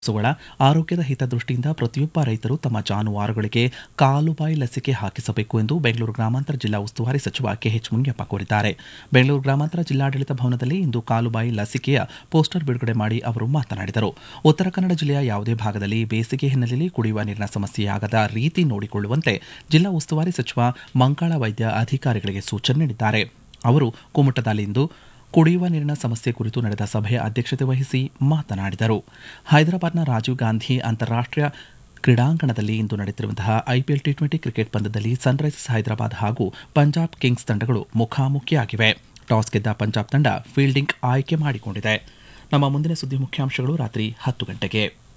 ಹಸುಗಳ ಆರೋಗ್ಯದ ಹಿತದೃಷ್ಟಿಯಿಂದ ಪ್ರತಿಯೊಬ್ಬ ರೈತರು ತಮ್ಮ ಜಾನುವಾರುಗಳಿಗೆ ಕಾಲುಬಾಯಿ ಲಸಿಕೆ ಹಾಕಿಸಬೇಕು ಎಂದು ಬೆಂಗಳೂರು ಗ್ರಾಮಾಂತರ ಜಿಲ್ಲಾ ಉಸ್ತುವಾರಿ ಸಚಿವ ಕೆಎಚ್ ಮುನಿಯಪ್ಪ ಕೋರಿದ್ದಾರೆ ಬೆಂಗಳೂರು ಗ್ರಾಮಾಂತರ ಜಿಲ್ಲಾಡಳಿತ ಭವನದಲ್ಲಿ ಇಂದು ಕಾಲುಬಾಯಿ ಲಸಿಕೆಯ ಪೋಸ್ಟರ್ ಬಿಡುಗಡೆ ಮಾಡಿ ಅವರು ಮಾತನಾಡಿದರು ಉತ್ತರ ಕನ್ನಡ ಜಿಲ್ಲೆಯ ಯಾವುದೇ ಭಾಗದಲ್ಲಿ ಬೇಸಿಗೆ ಹಿನ್ನೆಲೆಯಲ್ಲಿ ಕುಡಿಯುವ ನೀರಿನ ಸಮಸ್ಯೆಯಾಗದ ರೀತಿ ನೋಡಿಕೊಳ್ಳುವಂತೆ ಜಿಲ್ಲಾ ಉಸ್ತುವಾರಿ ಸಚಿವ ಮಂಕಾಳ ವೈದ್ಯ ಅಧಿಕಾರಿಗಳಿಗೆ ಸೂಚನೆ ನೀಡಿದ್ದಾರೆ ಅವರು ಕುಮಟದಲ್ಲಿಂದು ಕುಡಿಯುವ ನೀರಿನ ಸಮಸ್ಯೆ ಕುರಿತು ನಡೆದ ಸಭೆಯ ಅಧ್ಯಕ್ಷತೆ ವಹಿಸಿ ಮಾತನಾಡಿದರು ಹೈದರಾಬಾದ್ನ ರಾಜೀವ್ ಗಾಂಧಿ ಅಂತಾರಾಷ್ಟೀಯ ಕ್ರೀಡಾಂಗಣದಲ್ಲಿ ಇಂದು ನಡೆಯುತ್ತಿರುವಂತಹ ಐಪಿಎಲ್ ಟಿ ಟ್ವೆಂಟಿ ಕ್ರಿಕೆಟ್ ಪಂದ್ಯದಲ್ಲಿ ಸನ್ರೈಸರ್ಸ್ ಹೈದರಾಬಾದ್ ಹಾಗೂ ಪಂಜಾಬ್ ಕಿಂಗ್ಸ್ ತಂಡಗಳು ಮುಖಾಮುಖಿಯಾಗಿವೆ ಟಾಸ್ ಗೆದ್ದ ಪಂಜಾಬ್ ತಂಡ ಫೀಲ್ಡಿಂಗ್ ಆಯ್ಕೆ ಮಾಡಿಕೊಂಡಿದೆ ನಮ್ಮ ಮುಂದಿನ ಸುದ್ದಿ ಮುಖ್ಯಾಂಶಗಳು ರಾತ್ರಿ ಹತ್ತು ಗಂಟೆಗೆ